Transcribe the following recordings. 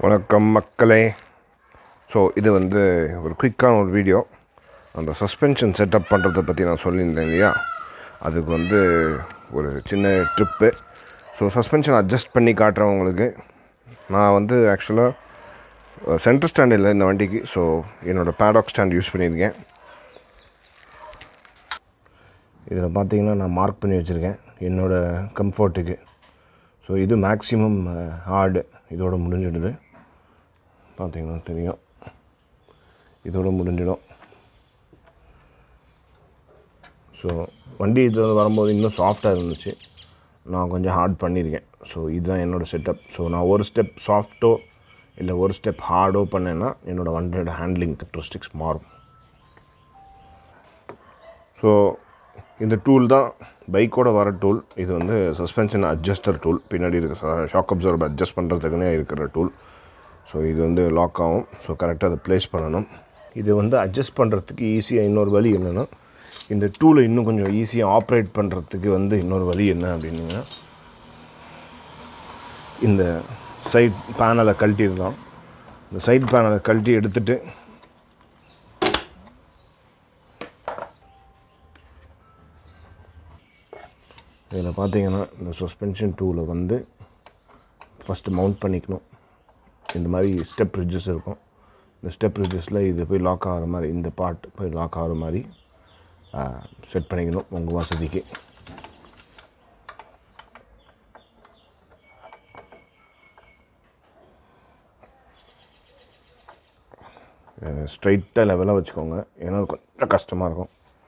வணக்கம் மக்களே ஸோ இது வந்து ஒரு குயிக்கான ஒரு வீடியோ அந்த சஸ்பென்ஷன் செட்டப் பண்ணுறதை பற்றி நான் சொல்லியிருந்தேன் இல்லையா அதுக்கு வந்து ஒரு சின்ன ட்ரிப்பு ஸோ சஸ்பென்ஷன் அட்ஜஸ்ட் பண்ணி காட்டுறவங்களுக்கு நான் வந்து ஆக்சுவலாக சென்டர் ஸ்டாண்ட் இல்லை இந்த வண்டிக்கு ஸோ என்னோடய பேடாக் ஸ்டாண்ட் யூஸ் பண்ணியிருக்கேன் இதில் பார்த்தீங்கன்னா நான் மார்க் பண்ணி வச்சுருக்கேன் என்னோடய கம்ஃபர்ட்டுக்கு ஸோ இது மேக்ஸிமம் ஹார்டு இதோட முடிஞ்சிடுது பார்த்தீங்கன்னா தெரியும் இதோட முடிஞ்சிடும் ஸோ வண்டி இதில் வரும்போது இன்னும் சாஃப்டாக இருந்துச்சு நான் கொஞ்சம் ஹார்ட் பண்ணியிருக்கேன் ஸோ இதுதான் என்னோடய செட்டப் ஸோ நான் ஒரு ஸ்டெப் சாஃப்ட்டோ இல்லை ஒரு ஸ்டெப் ஹார்டோ பண்ணேன்னா என்னோடய வண்டியோட ஹேண்ட்லிங் கட்ரிஸ்டிக்ஸ் மாறும் ஸோ இந்த டூல் தான் பைக்கோட வர டூல் இது வந்து சஸ்பென்ஷன் அட்ஜஸ்டர் டூல் பின்னாடி இருக்க ஷாக் அப்சர்வர் அட்ஜஸ்ட் பண்ணுறதுக்குன்னே இருக்கிற டூல் ஸோ இது வந்து லாக் ஆகும் ஸோ கரெக்டாக அதை ப்ளேஸ் பண்ணணும் இது வந்து அட்ஜஸ்ட் பண்ணுறதுக்கு ஈஸியாக இன்னொரு வழி என்னென்னா இந்த டூலை இன்னும் கொஞ்சம் ஈஸியாக ஆப்ரேட் பண்ணுறதுக்கு வந்து இன்னொரு வழி என்ன அப்படின்னா இந்த சைட் பேனலை கழட்டிடலாம் இந்த சைட் பேனலை கழட்டி எடுத்துட்டு இதில் பார்த்தீங்கன்னா இந்த சஸ்பென்ஷன் டூவில் வந்து ஃபஸ்ட்டு மவுண்ட் பண்ணிக்கணும் இந்த மாதிரி ஸ்டெப் ரிட்ஜஸ் இருக்கும் இந்த ஸ்டெப் ரிட்ஜஸில் இது போய் லாக் ஆகிற மாதிரி இந்த பார்ட் போய் லாக் ஆகிற மாதிரி செட் பண்ணிக்கணும் உங்கள் வசதிக்கு ஸ்ட்ரைட்டாக லெவலாக வச்சுக்கோங்க ஏன்னா கொஞ்சம் கஷ்டமாக இருக்கும்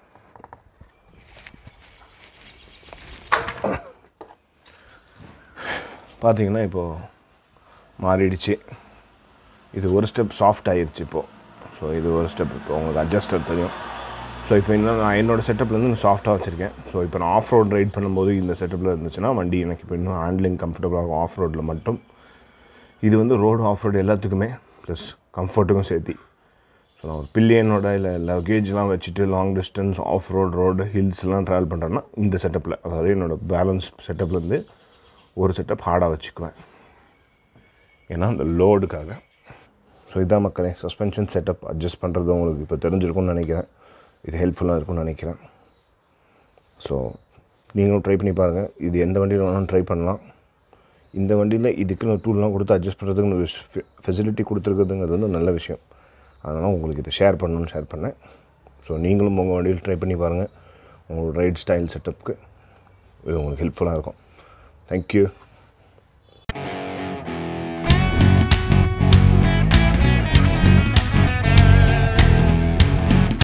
பார்த்தீங்கன்னா இப்போது மாறிடுச்சு இது ஒரு ஸ்டெப் சாஃப்ட் ஆகிடுச்சு இப்போது ஸோ இது ஒரு ஸ்டெப் இப்போ உங்களுக்கு அட்ஜஸ்டர் தெரியும் ஸோ இப்போ இன்னும் நான் என்னோடய செட்டப்லேருந்து இன்னும் சாஃப்டாக வச்சுருக்கேன் ஸோ இப்போ நான் ஆஃப் ரோட் ரைட் பண்ணும்போது இந்த செட்டப்பில் இருந்துச்சுன்னா வண்டி எனக்கு இப்போ இன்னும் ஹேண்ட்லிங் கம்ஃபர்டபுளாகும் ஆஃப் ரோட்டில் மட்டும் இது வந்து ரோடு ஆஃப் ரோடு எல்லாத்துக்குமே ப்ளஸ் கம்ஃபர்ட்டுக்கும் சேர்த்தி ஸோ நான் ஒரு பில்லியனோட இல்லை லக்கேஜ்லாம் வச்சுட்டு long distance off road road ஹில்ஸ்லாம் ட்ராவல் பண்ணுறேன்னா இந்த செட்டப்பில் அதாவது என்னோடய பேலன்ஸ் செட்டப்லேருந்து ஒரு செட்டப் ஹார்டாக வச்சுக்குவேன் ஏன்னா அந்த லோடுக்காக ஸோ இதான் மக்களே சஸ்பென்ஷன் செட்டப் அட்ஜஸ்ட் பண்ணுறது உங்களுக்கு இப்போ தெரிஞ்சிருக்கும்னு நினைக்கிறேன் இது ஹெல்ப்ஃபுல்லாக இருக்கும்னு நினைக்கிறேன் ஸோ நீங்களும் ட்ரை பண்ணி பாருங்கள் இது எந்த வண்டியில் வேணாலும் ட்ரை பண்ணலாம் இந்த வண்டியில் இதுக்குன்னு டூல்லாம் கொடுத்து அட்ஜஸ்ட் பண்ணுறதுக்கு ஃபெசிலிட்டி கொடுத்துருக்குறதுங்கிறது வந்து நல்ல விஷயம் அதனால் உங்களுக்கு இதை ஷேர் பண்ணணும்னு ஷேர் பண்ணேன் ஸோ நீங்களும் உங்கள் வண்டியில் ட்ரை பண்ணி பாருங்கள் உங்களோட ரைட் ஸ்டைல் செட்டப்புக்கு இது உங்களுக்கு ஹெல்ப்ஃபுல்லாக இருக்கும் Thank you.